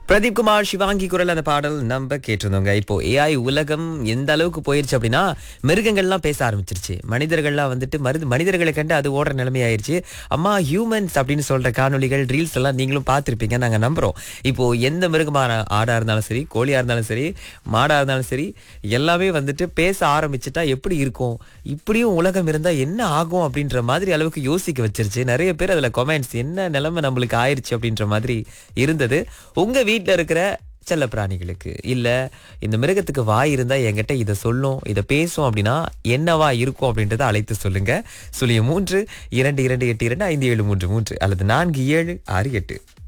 பிரதீப் குமார் சிவாங்கி குரல் அந்த பாடல் நம்ம கேட்டிருந்தோங்க இப்போ ஏஐ உலகம் எந்த அளவுக்கு போயிருச்சு அப்படின்னா மிருகங்கள்லாம் பேச ஆரம்பிச்சிருச்சு மனிதர்கள்லாம் வந்துட்டு மருது மனிதர்களை கண்டு அது ஓடுற நிலைமை ஆயிருச்சு அம்மா ஹியூமன்ஸ் அப்படின்னு சொல்ற காணொளிகள் ரீல்ஸ் எல்லாம் நீங்களும் பார்த்துருப்பீங்க நாங்க நம்புறோம் இப்போ எந்த மிருகமான ஆடா இருந்தாலும் சரி கோழியா இருந்தாலும் சரி மாடா இருந்தாலும் சரி எல்லாமே வந்துட்டு பேச ஆரம்பிச்சுட்டா எப்படி இருக்கும் இப்படியும் உலகம் இருந்தா என்ன ஆகும் அப்படின்ற மாதிரி அளவுக்கு யோசிக்க வச்சிருச்சு நிறைய பேர் அதுல கமெண்ட்ஸ் என்ன நிலைமை நம்மளுக்கு ஆயிருச்சு அப்படின்ற மாதிரி இருந்தது உங்க வீட்ல இருக்கிற செல்ல பிராணிகளுக்கு இல்ல இந்த மிருகத்துக்கு வாய் இருந்தா என்கிட்ட இதை சொல்லும் இதை பேசும் அப்படின்னா என்னவா இருக்கும் அப்படின்றத அழைத்து சொல்லுங்க சுழிய மூன்று இரண்டு இரண்டு எட்டு இரண்டு ஐந்து ஏழு மூன்று மூன்று அல்லது நான்கு ஏழு ஆறு எட்டு